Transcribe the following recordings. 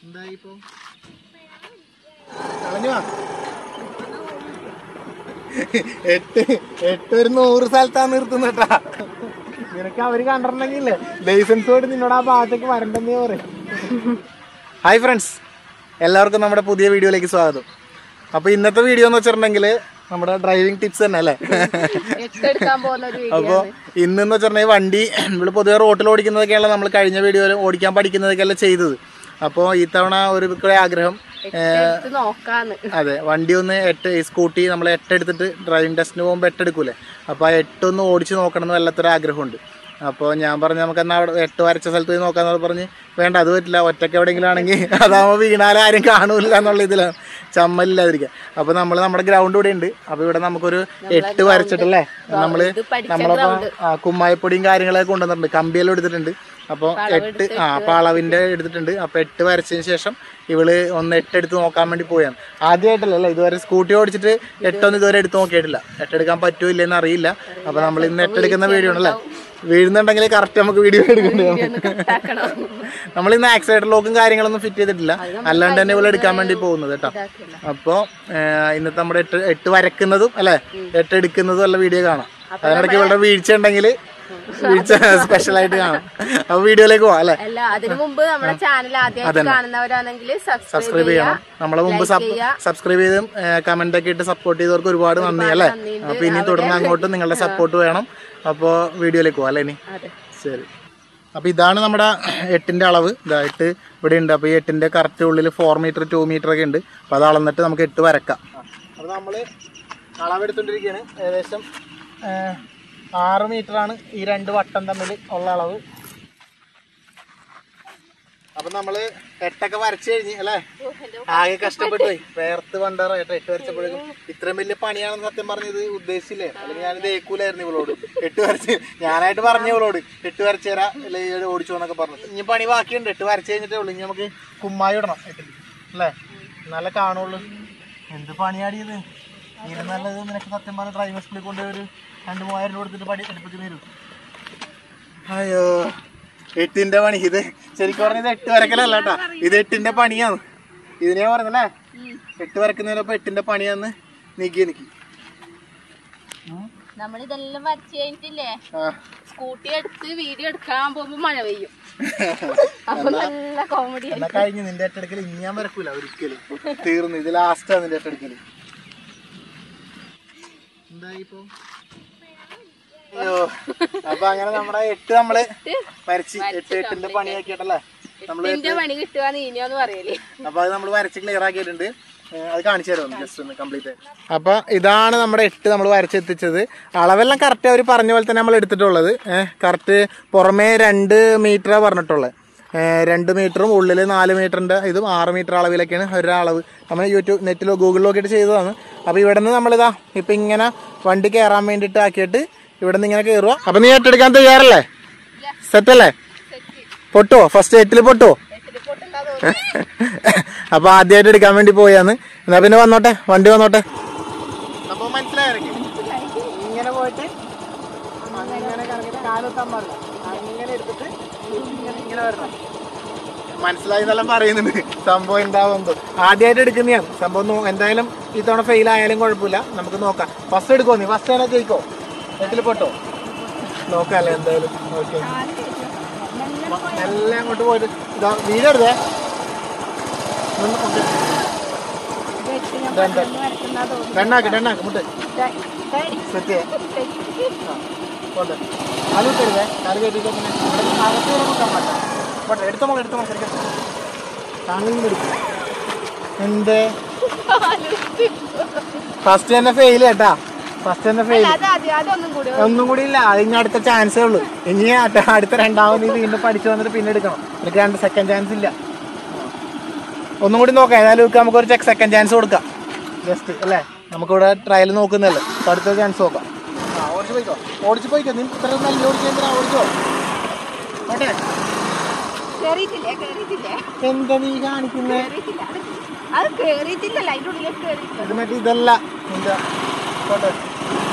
എന്തായി ഇപ്പൊ കളഞ്ഞു വാ എട്ട് എട്ട് ഒരു നൂറ് സ്ഥലത്താ നിർത്തുന്നട്ടാ നിനക്ക് അവര് കണ്ടിട്ടുണ്ടെങ്കിലേ ലൈസൻസ് കൊണ്ട് നിന്നോട് ആ ഭാഗത്തേക്ക് വരണ്ടെന്നേ പറയും ഹായ് ഫ്രണ്ട്സ് എല്ലാവർക്കും നമ്മുടെ പുതിയ വീഡിയോയിലേക്ക് സ്വാഗതം അപ്പൊ ഇന്നത്തെ വീഡിയോ എന്ന് വെച്ചിട്ടുണ്ടെങ്കിൽ നമ്മുടെ ഡ്രൈവിംഗ് ടിപ്സ് തന്നെ അല്ലേ എടുക്കാൻ പോകുന്ന ഒരു അപ്പോൾ ഇന്നെന്ന് വെച്ചിട്ടുണ്ടെങ്കിൽ വണ്ടി നമ്മൾ പൊതുവെ റോട്ടിൽ ഓടിക്കുന്നതൊക്കെയല്ല നമ്മൾ കഴിഞ്ഞ വീഡിയോയിൽ ഓടിക്കാൻ പഠിക്കുന്നതൊക്കെയല്ല ചെയ്തത് അപ്പോൾ ഈ തവണ ഒരു ഇത്ര ആഗ്രഹം എടുത്ത് നോക്കാന്ന് അതെ വണ്ടി ഒന്ന് എട്ട് ഈ സ്കൂട്ടി നമ്മൾ എട്ട് എടുത്തിട്ട് ഡ്രൈവിംഗ് ടെസ്റ്റിന് പോകുമ്പോൾ എട്ട് എടുക്കൂലേ അപ്പോൾ ആ എട്ട് ഒന്ന് ഓടിച്ച് നോക്കണം എന്ന് വല്ലാത്തൊരു ആഗ്രഹമുണ്ട് അപ്പോൾ ഞാൻ പറഞ്ഞു നമുക്ക് എന്നാൽ അവിടെ എട്ട് വരച്ച സ്ഥലത്ത് പോയി നോക്കാന്ന് പറഞ്ഞ് വേണ്ട അത് പറ്റില്ല ഒറ്റയ്ക്ക് എവിടെയെങ്കിലും ആണെങ്കിൽ അതാകുമ്പോൾ വീണാലും ആരും കാണൂല എന്നുള്ള ഇതിലാണ് ചമ്മലില്ലാതിരിക്കുക അപ്പോൾ നമ്മൾ നമ്മുടെ ഗ്രൗണ്ട് ഇവിടെ ഉണ്ട് അപ്പോൾ ഇവിടെ നമുക്കൊരു എട്ട് വരച്ചിട്ടല്ലേ നമ്മൾ ഇത് പഠിച്ച നമ്മളിപ്പോൾ ആ, കുമ്മായപ്പൊടിയും കാര്യങ്ങളൊക്കെ കൊണ്ടുവന്നിട്ടുണ്ട് കമ്പിയെല്ലാം എടുത്തിട്ടുണ്ട് അപ്പോൾ എട്ട് ആ അപ്പോൾ അളവിൻ്റെ എടുത്തിട്ടുണ്ട് അപ്പോൾ എട്ട് വരച്ചതിന് ശേഷം ഇവള് ഒന്ന് എട്ട് എടുത്ത് നോക്കാൻ വേണ്ടി പോയാണ് ആദ്യമായിട്ടല്ല അല്ലേ ഇതുവരെ സ്കൂട്ടി ഓടിച്ചിട്ട് എട്ടൊന്നും ഇതുവരെ എടുത്ത് നോക്കിയിട്ടില്ല എട്ടെടുക്കാൻ പറ്റുമോ ഇല്ലെന്ന് അറിയില്ല അപ്പോൾ നമ്മൾ ഇന്ന് എട്ടെടുക്കുന്ന വീഡിയോ ആണല്ലേ വീഴുന്നുണ്ടെങ്കിൽ കറക്റ്റ് നമുക്ക് വീഡിയോ എടുക്കേണ്ടി വരും കട്ടാക്കണം നമ്മൾ ഇന്ന് ആക്സിഡന്റ് ലോക്കും കാര്യങ്ങളൊന്നും ഫിറ്റ് ചെയ്തിട്ടില്ല അല്ലാണ്ട് തന്നെ ഇവളെ എടുക്കാൻ വേണ്ടി പോകുന്നത് കേട്ടോ അപ്പോൾ ഇന്നത്തെ നമ്മുടെ എട്ട് എട്ട് വരക്കുന്നതും അല്ലെ എട്ട് എടുക്കുന്നതും ഉള്ള വീഡിയോ കാണാം അതിനിടയ്ക്ക് ഇവളുടെ വീഴ്ച ഉണ്ടെങ്കിൽ വീഴ്ച സ്പെഷ്യൽ ആയിട്ട് കാണാം അപ്പൊ വീഡിയോയിലേക്ക് പോവാം അല്ലെ അല്ല അതിനു മുമ്പ് നമ്മുടെ ചാനൽ ആദ്യമായിട്ട് കാണുന്നവരാണെങ്കിൽ സബ്സ്ക്രൈബ് സബ്സ്ക്രൈബ് ചെയ്യണം നമ്മളെ മുമ്പ് സബ്സ്ക്രൈബ് ചെയ്തും കമന്റ് ഒക്കെ ഇട്ട് സപ്പോർട്ട് ചെയ്തവർക്ക് ഒരുപാട് നന്ദി അല്ലേ അപ്പൊ ഇനി തുടർന്ന് അങ്ങോട്ട് നിങ്ങളുടെ സപ്പോർട്ട് വേണം അപ്പോൾ വീഡിയോയിലേക്ക് പോവാം അല്ലേ ഇനി അതെ ശരി അപ്പൊ ഇതാണ് നമ്മുടെ എട്ടിന്റെ അളവ് ഇതായിട്ട് ഇവിടെ ഉണ്ട് അപ്പൊ ഈ എട്ടിന്റെ കറക്റ്റ് ഉള്ളിൽ ഫോർ മീറ്റർ ടു മീറ്റർ ഒക്കെ ഉണ്ട് അപ്പൊ അത് അളന്നിട്ട് നമുക്ക് എട്ട് വരക്കാം അപ്പൊ നമ്മള് അളവെടുത്തോണ്ടിരിക്കുകയാണ് ഏകദേശം ഏഹ്, ആറ് മീറ്റർ ആണ് ഈ രണ്ട് വട്ടം തമ്മിൽ ഉള്ള അളവ് അപ്പൊ നമ്മള് എട്ടൊക്കെ വരച്ചു കഴിഞ്ഞ് അല്ലേ ആകെ കഷ്ടപ്പെട്ടു പോയി വേർത്ത് പണ്ടാറ ഏട്ടാ എട്ട് വരച്ചപ്പോഴേക്കും ഇത്രയും വലിയ പണിയാണെന്ന് സത്യം പറഞ്ഞത് ഉദ്ദേശിച്ചില്ലേ അല്ലെങ്കിൽ ഞാനിത് ഏക്കൂലായിരുന്നു ഇവളോട് എട്ട് വരച്ച് ഞാനായിട്ട് പറഞ്ഞു ഇവളോട് എട്ട് വരച്ചു തരാം അല്ലെങ്കിൽ ഓടിച്ചു എന്നൊക്കെ പറഞ്ഞു ഇനി പണി ബാക്കിയുണ്ട് എട്ട് വരച്ച് കഴിഞ്ഞിട്ടേ ഉള്ളൂ ഇനി നമുക്ക് കുമ്മായി ഇടണം എട്ടിൽ അല്ലേ എന്നാലേ കാണുള്ളൂ എന്ത് പണിയാടിയത് ഇതിന് നല്ലത് നിനക്ക് സത്യം പറഞ്ഞ ഡ്രൈവർ സ്കൂളിൽ കൊണ്ട് ഒരു രണ്ട് മൂവായിരം രൂപ കൊടുത്തിട്ട് പണി എടുപ്പിച്ച് തരും അയ്യോ എട്ടിന്റെ പണി ഇത് ശരിക്കും പറഞ്ഞത് എട്ട് വരക്കലല്ല കേട്ടാ ഇത് എട്ടിന്റെ പണിയാണ് ഇതിനെ പറഞ്ഞല്ലേ എട്ട് വരക്കുന്നതിനൊപ്പം എട്ടിന്റെ പണിയാന്ന് നീക്കി എനിക്ക് നമ്മളിതെല്ലാം വരച്ചു കഴിഞ്ഞിട്ടില്ലേ ആ സ്കൂട്ടി എടുത്ത് വീഡിയോ എടുക്കാൻ പോകുമ്പോ മഴ പെയ്യും അപ്പൊ നല്ല കോമഡി എന്നാ കഴിഞ്ഞു നിന്റെ ഏറ്റെടുക്കൽ ഇനി ഞാൻ വരക്കൂല ഒരിക്കലും തീർന്നു ഇത് ലാസ്റ്റാ നിന്റെ ഏറ്റെടുക്കല് എന്തായി ഇപ്പൊ അയ്യോ അപ്പൊ അങ്ങനെ നമ്മുടെ എട്ട് നമ്മള് വരച്ച് എട്ട് എട്ടിന്റെ പണിയാക്കിയിട്ടല്ലേ നമ്മള് എട്ടിന്റെ പണി കിട്ടുക നീനോന്ന് പറയല് അപ്പൊ അത് നമ്മൾ വരച്ച് ക്ലിയർ ആക്കിയിട്ടുണ്ട് ഏഹ് അത് കാണിച്ചു തരാം ജസ്റ്റ് ഒന്ന് കംപ്ലീറ്റ് അപ്പൊ ഇതാണ് നമ്മുടെ എട്ട് നമ്മൾ വരച്ചെത്തിച്ചത് അളവെല്ലാം കറക്റ്റ് അവർ പറഞ്ഞ പോലെ തന്നെ നമ്മൾ എടുത്തിട്ടുള്ളത് കറക്റ്റ് പുറമേ രണ്ട് മീറ്ററാ പറഞ്ഞിട്ടുള്ളത് ഏഹ് രണ്ട് മീറ്ററും ഉള്ളിൽ നാല് മീറ്ററിന്റെ ഇതും ആറ് മീറ്റർ അളവിലൊക്കെയാണ് ഒരു അളവ് നമ്മൾ യൂട്യൂബ് നെറ്റിലോ ഗൂഗിളിലോ ഒക്കെ ചെയ്തതാണ് അപ്പൊ ഇവിടെ നിന്ന് നമ്മളിതാ ഇപ്പൊ ഇങ്ങനെ വണ്ടി കയറാൻ വേണ്ടിയിട്ട് ആക്കിയിട്ട് ഇവിടെ നിന്ന് ഇങ്ങനെ കയറുക അപ്പൊ നീ ഏറ്റെടുക്കാൻ തയ്യാറല്ലേ സെറ്റ് അല്ലേ പൊട്ടുവോ ഫസ്റ്റ് എട്ടില് പൊട്ടുവോ എട്ടില് പൊട്ടുണ്ടാ തോന്നുന്നു അപ്പൊ ആദ്യമായിട്ട് എടുക്കാൻ വേണ്ടി പോയാന്ന് എന്നാ പിന്നെ വന്നോട്ടെ വണ്ടി വന്നോട്ടെ അപ്പൊ മനസ്സിലായിരിക്കും ഇങ്ങനെ പോയിട്ട് അങ്ങനെ കറങ്ങിട്ട് കാലെത്താൻ പാടില്ല അങ്ങനെ എടുത്തിട്ട് ഇങ്ങനെ ഇങ്ങനെ വരണം മനസ്സിലായി എന്നെല്ലാം പറയുന്നുണ്ട് സംഭവം എന്താവുന്നത് ആദ്യമായിട്ട് എടുക്കുന്നതാണ് സംഭവം നോ- എന്തായാലും ഈ തവണ ഫെയിൽ ആയാലും കുഴപ്പമില്ല നമുക്ക് നോക്കാം ഫസ്റ്റ് എടുക്കോ നീ ഫസ്റ്റ് തന്നെ ജയിക്കോ എട്ടിൽ പൊട്ടോ നോക്കാല്ലേ എന്തായാലും ഓക്കെ എല്ലാം അങ്ങോട്ട് പോയിട്ട് ഇതാ വീടെടുത്തേ നിന്ന് കൊണ്ട് രണ്ട് രണ്ടാക്ക് രണ്ടാക്ക് മുട്ട് സെറ്റ് കൊണ്ട് കാല് വിട്ടരുതേ കാല് കയറ്റിട്ട് പിന്നെ ഇവിടെ അകത്ത് കയറി മുട്ടാൻ പാടില്ല പോട്ടെ എടുത്ത മോളെ എടുത്ത മോളെ ശരിക്കും താങ്കളിൽ നിന്ന് എടുക്കും എന്ത് ഫസ്റ്റ് തന്നെ ഫെയിൽ കേട്ടാ ഫസ്റ്റ് തന്നെ ഫെയിൽ അത് ആദ്യം അതൊന്നും കൂടി ഒന്നും കൂടി ഇല്ല അത് ഇനി അടുത്ത ചാൻസേ ഉള്ളൂ ഇനി അട്ട- അടുത്ത രണ്ടാമത് നീ വീണ്ടും പഠിച്ചു വന്നിട്ട് പിന്നെ എടുക്കണം എനിക്ക് രണ്ട് സെക്കൻഡ് ചാൻസ് ഇല്ല ഒന്നും കൂടി നോക്കാം ഏതായാലും ഇവർക്ക് നമുക്ക് ഒരു സെക്കൻഡ് ചാൻസ് കൊടുക്കാം ജസ്റ്റ് അല്ലേ നമുക്കിവിടെ ട്രയൽ നോക്കുന്നതല്ലേ അപ്പൊ അടുത്ത ചാൻസ് നോക്കാം ആ ഓടിച്ചു പോയിക്കോ ഓടിച്ചു പോയിക്കോ നീ ഇത്ര നല്ല ഓടിച്ചാ ഓടിച്ചോ ഓട്ടെ കേറിയിട്ടില്ലേ കേറിയിട്ടില്ലേ എന്താ നീ കാണിക്കുന്നേ കേറിയിട്ടില്ല അത് കേറിയിട്ടില്ലല്ലോ അതിന്റെ ഉള്ളിലേക്ക് കേറിയിട്ടില്ല ഇത് മറ്റേ ഇതല്ല എന്താ പോട്ടെ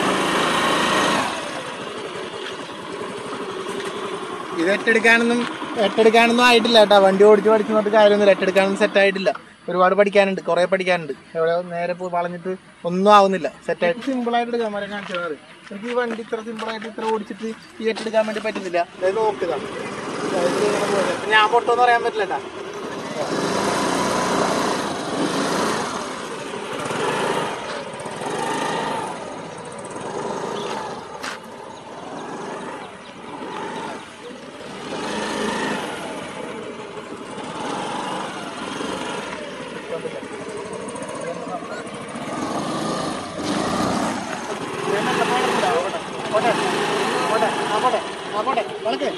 ഇത് ഏറ്റെടുക്കാനൊന്നും എട്ടെടുക്കാനൊന്നും ആയിട്ടില്ല കേട്ടോ വണ്ടി ഓടിച്ച് പഠിക്കുന്നോട്ട് കാര്യമൊന്നുമില്ല എട്ടെടുക്കാനൊന്നും സെറ്റ് ആയിട്ടില്ല ഒരുപാട് പഠിക്കാനുണ്ട് കുറെ പഠിക്കാനുണ്ട് എവിടെ നേരെ പോയി വളഞ്ഞിട്ട് ഒന്നും ആവുന്നില്ല സെറ്റായിട്ട് സിമ്പിൾ ആയിട്ട് എടുക്കാൻ മരം കാണിച്ചത് മതി എനിക്ക് ഈ വണ്ടി ഇത്ര സിമ്പിൾ ആയിട്ട് ഇത്ര ഓടിച്ചിട്ട് ഈ എട്ടെടുക്കാൻ വേണ്ടി പറ്റുന്നില്ല അതായത് നോക്കുക അതായത് ഇങ്ങനെ പോലെ. ഇപ്പൊ ഞാൻ പൊട്ടോന്ന് പറയാൻ പറ്റില്ല കേട്ടാ പോട്ടെ പോട്ടെ ആ പോട്ടെ ആ പോട്ടെ വളക്ക്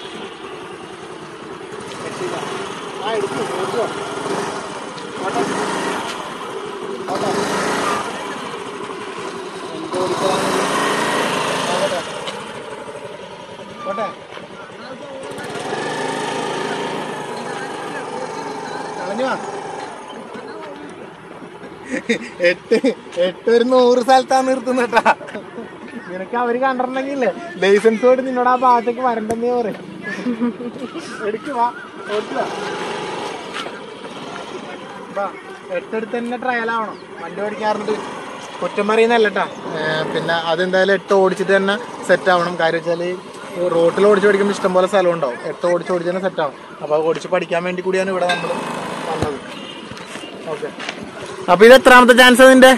ആ എടുക്കൂ എടുക്കോ പോട്ടെ പോട്ടെ എന്ത് ഓടിക്കാനാണ് ആ, പോട്ടെ പോട്ടെ കളഞ്ഞു വാ എട്ട് എട്ട് ഒരു നൂറ് സ്ഥലത്താണ് നിർത്തുന്നത് കേട്ടാ നിനക്ക് അവര് കണ്ടിട്ടുണ്ടെങ്കിലേ ലൈസൻസ് കൊണ്ട് നിന്നോട് ആ ഭാഗത്തേക്ക് വരണ്ടെന്നേ പറയും എടുക്ക് വാ ഓടിക്ക് വാ. വാ എട്ടെടുത്ത് തന്നെ ട്രയൽ ആവണം വണ്ടി ഓടിക്കാറുണ്ട് കുറ്റം പറയുന്നല്ല കേട്ടാ പിന്നെ അതെന്തായാലും എട്ട് ഓടിച്ചിട്ട് തന്നെ സെറ്റ് ആവണം കാര്യം വെച്ചാൽ റോട്ടിൽ ഓടിച്ച് പഠിക്കുമ്പോൾ ഇഷ്ടംപോലെ സ്ഥലം ഉണ്ടാവും എട്ട് ഓടിച്ച് ഓടിച്ച് തന്നെ സെറ്റ് ആവും അപ്പോൾ ഓടിച്ച് പഠിക്കാൻ വേണ്ടി കൂടിയാണ് ഇവിടെ നമ്മൾ വന്നത് ഓക്കെ അപ്പൊ ഇത് എത്രാമത്തെ ചാൻസ് അതിന്റെ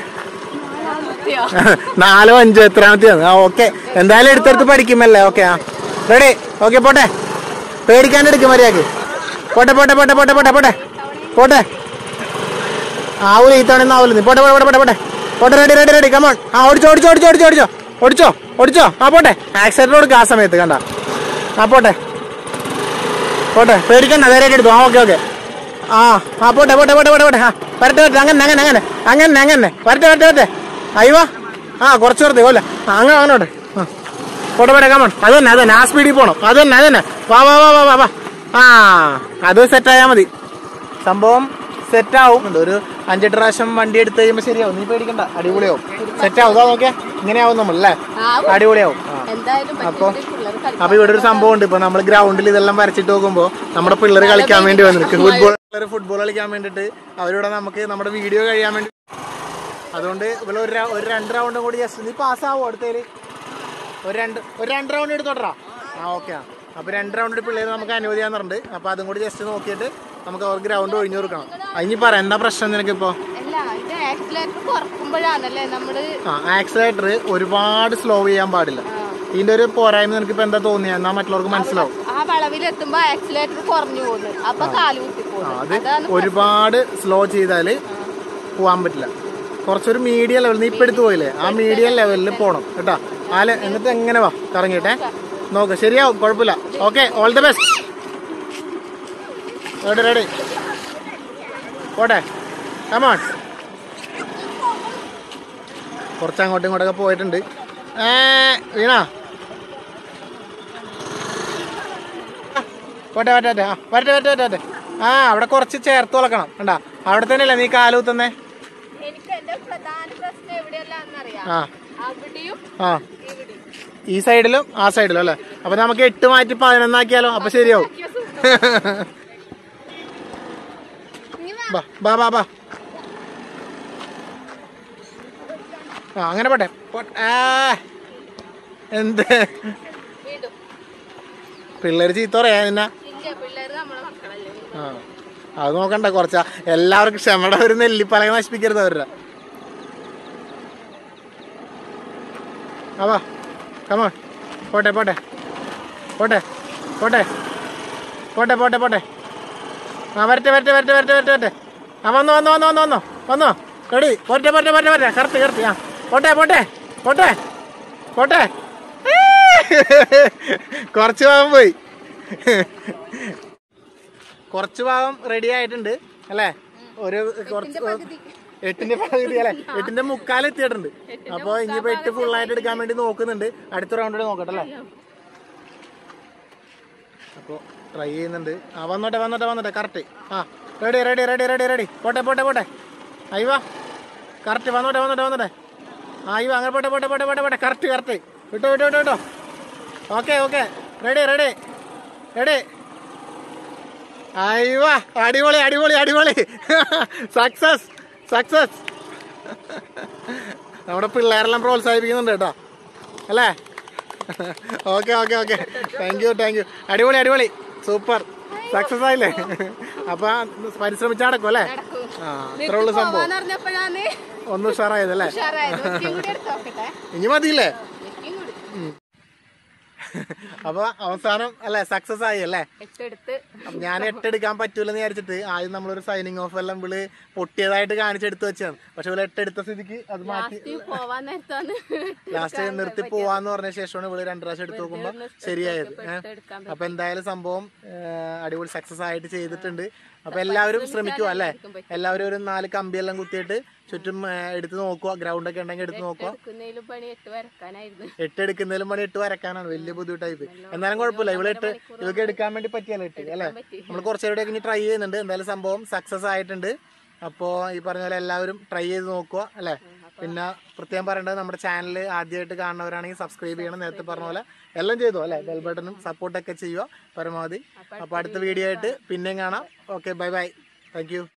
നാലോ അഞ്ചോ എത്രാമത്തെയാണ് ആ ഓക്കെ എന്തായാലും എടുത്തെടുത്ത് പഠിക്കുമല്ലേ ഓക്കെ ആ റെഡി ഓക്കെ പോട്ടെ പേടിക്കാണ്ട് എടുക്കും മര്യാദക്ക് പോട്ടെ പോട്ടെ പോട്ടെ പോട്ടെ പോട്ടെ പോട്ടെ പോട്ടെ ആവൂല ഈ തവണ ആവൂല നീ പോട്ടെ പോട്ടെ പോട്ടെ പോട്ടെ പോട്ടെ റെഡി റെഡി റെഡി കമോൺ ആ ഓടിച്ചോ ഓടിച്ചോ ഓടിച്ചോ ഓടിച്ചോ ഓടിച്ചോ ഓടിച്ചോ ഓടിച്ചോ ആ പോട്ടെ ആക്സിഡന്റ് കൊടുക്കുക ആ സമയത്ത് കണ്ട ആ പോട്ടെ പോട്ടെ പേടിക്കണ്ട നേരെ എടുത്തു ആ ഓക്കെ ഓക്കെ ആ ആ പോട്ടെ പോട്ടെ പോട്ടെ പോട്ടെ പോട്ടെ ആ വരട്ടെ വരട്ടെ അങ്ങനെ അങ്ങനെ അങ്ങനെ അങ്ങനെ അങ്ങനെ വരട്ടെ വരട്ടെ വരട്ടെ അയ്യോ ആ കുറച്ച് കുറച്ച് പോലെ ആ അങ്ങനെ അങ്ങനോട്ടെ ആ പോട്ടെ പോട്ടെ കമൺ അത് തന്നെ അത് തന്നെ ആ സ്പീഡിൽ പോകണം അത് തന്നെ അത് തന്നെ വാ വാ വാ വാ വാ വാ ആ അത് സെറ്റായാൽ മതി സംഭവം സെറ്റാവും ഒരു അഞ്ചെട്ട് പ്രാവശ്യം വണ്ടി എടുത്ത് കഴിയുമ്പോൾ ശരിയാവും നീ പേടിക്കണ്ട അടിപൊളിയാവും സെറ്റാവും ഇതാ നോക്കിയാ ഇങ്ങനെയാവും നമ്മളല്ലേ ആവും. അടിപൊളിയാവും ആ എന്തായാലും അപ്പൊ പിള്ളേർ അപ്പൊ ഇവിടെ ഒരു സംഭവം ഉണ്ട് ഇപ്പൊ നമ്മൾ ഗ്രൗണ്ടിൽ ഇതെല്ലാം വരച്ചിട്ട് നോക്കുമ്പോ നമ്മുടെ പിള്ളേർ കളിക്കാൻ വേണ്ടി വന്നിരിക്കും ഫുട്ബോൾ പിള്ളേർ ഫുട്ബോൾ കളിക്കാൻ വേണ്ടിട്ട് അവരിവിടെ നമുക്ക് നമ്മുടെ വീഡിയോ കഴിയാൻ വേണ്ടി അതുകൊണ്ട് ഇവിടെ ഒരു റൗ- ഒരു രണ്ട് റൗണ്ടും കൂടി ജസ്റ്റ് നീ പാസ്സാവോ അടുത്തേല് ഒരു രണ്ട് ഒരു രണ്ട് റൗണ്ട് എടുത്തോട്ടാ ആ ഓക്കെ അപ്പൊ രണ്ട് റൗണ്ട് പിള്ളേർ നമുക്ക് അനുവദിക്കാന്നുണ്ട് അപ്പൊ അതും കൂടി ജസ്റ്റ് നോക്കിയിട്ട് നമുക്ക് അവർ ഗ്രൗണ്ട് ഒഴിഞ്ഞു കൊടുക്കണം അതിനി പറ എന്താ പ്രശ്നം നിനക്ക് ഇപ്പോ അല്ല ഇത് ആക്സിലേറ്റർ കുറക്കുമ്പോഴാണല്ലേ നമ്മള് ആ ആക്സിലേറ്റർ ഒരുപാട് സ്ലോ ചെയ്യാൻ പാടില്ല ആ, ഇതിന്റെ ഒരു പോരായ്മ നിനക്ക് ഇപ്പൊ എന്താ തോന്നിയ എന്നാ മറ്റുള്ളവർക്ക് മനസ്സിലാവും ആ വളവിലെത്തുമ്പോ ആക്സിലേറ്റർ കുറഞ്ഞു പോകുന്നു അപ്പൊ കാല് കുത്തി ആ, പോകുന്നു അത് അതാണ് ഒരുപാട് സ്ലോ ചെയ്താല് പോവാൻ പറ്റില്ല കുറച്ചൊരു മീഡിയം ലെവൽ നീ ഇപ്പൊ എടുത്തു പോയില്ലേ ആ മീഡിയം ലെവലിൽ പോണം കേട്ടാ ആ ലെ- എന്നിട്ട് എങ്ങനെ വാ കറങ്ങിട്ടെ നോക്ക് ശരിയാവും കുഴപ്പമില്ല okay all the best ready ready പോട്ടെ കമോൺ കുറച്ച് അങ്ങോട്ടും ഇങ്ങോട്ടൊക്കെ പോയിട്ടുണ്ട് ഏ വീണ പോട്ടെ പോട്ടെ പോട്ടെ ആ വരട്ടെ വരട്ടെ വരട്ടെ വരട്ടെ ആ അവിടെ കുറച്ച് ചേർത്ത് വളക്കണം കണ്ടാ അവിടെ തന്നെയല്ലേ നീ കാലൂത്തുന്നേ എനിക്ക് എന്റെ പ്രധാന പ്രശ്നം എവിടെയല്ലാന്നറിയാം ആ അവിടെയും ആ ഇവിടെയും ഈ സൈഡിലും ആ സൈഡിലും അല്ലേ അപ്പൊ നമുക്ക് എട്ട് മാറ്റി പതിനൊന്നാക്കിയാലോ അപ്പൊ ശരിയാവും ഇനി വാ. ബാ ബാ ബാ ബാ ആ അങ്ങനെ പോട്ടെ പോട്ടെ. ആ എന്ത് വീണ്ടും പിള്ളേർ ചീത്ത പറയാ നിന്നെ ഇല്ല പിള്ളേര് നമ്മളെ മക്കളല്ലേ ആ അത് നോക്കണ്ട കുറച്ചാ എല്ലാവർക്കും ക്ഷമയുടെ ഒരു നെല്ലിപ്പലക നശിപ്പിക്കരുത് അവരുടെ ആ വാ കമോൺ പോട്ടെ പോട്ടെ പോട്ടെ പോട്ടെ പോട്ടെ പോട്ടെ പോട്ടെ ആ വരട്ടെ വരട്ടെ വരട്ടെ വരട്ടെ വരട്ടെ വരട്ടെ ആ വന്നോ വന്നോ വന്നോ വന്നോ വന്നോ വന്നോ റെഡി പോട്ടെ പോട്ടെ പോട്ടെ പോട്ടെ കറക്റ്റ് കറക്റ്റ് ആ പോട്ടെ പോട്ടെ പോട്ടെ പോട്ടെ കുറച്ച് ഭാഗം പോയി കുറച്ച് ഭാഗം റെഡി ആയിട്ടുണ്ട് അല്ലേ ഒരു കുറച്ച് എട്ടിന്റെ പകുതി അല്ലേ എട്ടിന്റെ മുക്കാൽ എത്തിയിട്ടുണ്ട് അപ്പൊ ഇനിയിപ്പോ എട്ട് ഫുൾ ആയിട്ട് എടുക്കാൻ വേണ്ടി നോക്കുന്നുണ്ട് അടുത്ത റൗണ്ട് നോക്കട്ടെ അല്ലേ അപ്പൊ ട്രൈ ചെയ്യുന്നുണ്ട് ആ വന്നോട്ടെ വന്നോട്ടെ വന്നോട്ടെ കറക്റ്റ് ആ ready ready ready ready ready പോട്ടെ പോട്ടെ പോട്ടെ അയ്യോ കറക്റ്റ് വന്നോട്ടെ വന്നോട്ടെ വന്നോട്ടെ ആ അയ്യോ അങ്ങനെ പോട്ടെ പോട്ടെ പോട്ടെ പോട്ടെ പോട്ടെ കറക്റ്റ് കറക്റ്റ് വിട്ടോ വിട്ടോ വിട്ടോ വിട്ടോ okay okay ready ready ready അയ്യോ അടിപൊളി അടിപൊളി അടിപൊളി സക്സസ് സക്സസ് നമ്മുടെ പിള്ളേരെല്ലാം പ്രോത്സാഹിപ്പിക്കുന്നുണ്ട് കേട്ടോ അല്ലേ okay okay okay thank you thank you അടിപൊളി അടിപൊളി സൂപ്പർ സക്സസ് ആയില്ലേ അപ്പൊ പരിശ്രമിച്ചാ നടക്കും അല്ലേ നടക്കും ആ അത്രേ ഉള്ളു സംഭവം പോവാന്ന് പറഞ്ഞപ്പോഴാണ് ഒന്ന് ഉഷാറായതല്ലേ ഉഷാറായത് ഒറ്റയും കൂടി എടുത്ത് നോക്കട്ടെ ഇനി മതിയില്ലേ ഒറ്റയും കൂടി അപ്പൊ അവസാനം അല്ലേ സക്സസ് ആയി അല്ലേ എട്ടെടുത്ത് അപ്പൊ ഞാൻ എട്ടെടുക്കാൻ പറ്റൂലെന്ന് വിചാരിച്ചിട്ട് ആദ്യം നമ്മളൊരു സൈനിങ് ഓഫ് എല്ലാം വിള് പൊട്ടിയതായിട്ട് കാണിച്ചെടുത്ത് വെച്ചാണ് പക്ഷെ ഇവള് എട്ടെടുത്ത സ്ഥിതിക്ക് അത് മാറ്റി ലാസ്റ്റ് പോവാൻ നേരത്താണ് ലാസ്റ്റ് നിർത്തി പോവാന്ന് പറഞ്ഞ ശേഷമാണ് ഇവള് രണ്ടു പ്രാവശ്യം എടുത്ത് നോക്കുമ്പോ ശരിയായത് ഏഹ് എടുക്കാൻ അപ്പൊ എന്തായാലും സംഭവം ഏഹ്, അടിപൊളി സക്സസ് ആയിട്ട് ചെയ്തിട്ടുണ്ട് അപ്പൊ എല്ലാവരും ശ്രമിക്കുക അല്ലേ എല്ലാവരും ഒരു നാല് കമ്പിയെല്ലാം കുത്തിയിട്ട് ചുറ്റും ഏഹ്, എടുത്ത് നോക്കുക ഗ്രൗണ്ട് ഒക്കെ ഉണ്ടെങ്കിൽ എടുത്ത് നോക്കുക എടുക്കുന്നതിലും പണി എട്ട് വരക്കാനായിരുന്നു എട്ട് എടുക്കുന്നതിലും പണി എട്ട് വരക്കാനാണ് വലിയ ബുദ്ധിമുട്ടായി പോയി എന്നാലും കുഴപ്പമില്ല ഇവിടെ എട്ട് ഇവർക്ക് എടുക്കാൻ വേണ്ടി പറ്റിയല്ലോ എട്ട് അല്ലേ പറ്റി നമ്മൾ കുറച്ചുകൂടെ ഇനി ട്രൈ ചെയ്യുന്നുണ്ട് എന്തായാലും സംഭവം സക്സസ് ആയിട്ടുണ്ട് അപ്പോൾ ഈ പറഞ്ഞ പോലെ എല്ലാവരും ട്രൈ ചെയ്ത് നോക്കുക അല്ലേ പിന്നെ പ്രത്യേകം പറയേണ്ടത് നമ്മുടെ ചാനൽ ആദ്യമായിട്ട് കാണുന്നവരാണെങ്കിൽ സബ്സ്ക്രൈബ് ചെയ്യണം നേരത്തെ പറഞ്ഞ പോലെ എല്ലാം ചെയ്തു അല്ലേ ബെൽ ബട്ടണും സപ്പോർട്ടൊക്കെ ചെയ്യുക പരമാവധി അപ്പോൾ അടുത്ത വീഡിയോ ആയിട്ട് പിന്നെയും കാണാം okay bye bye thank U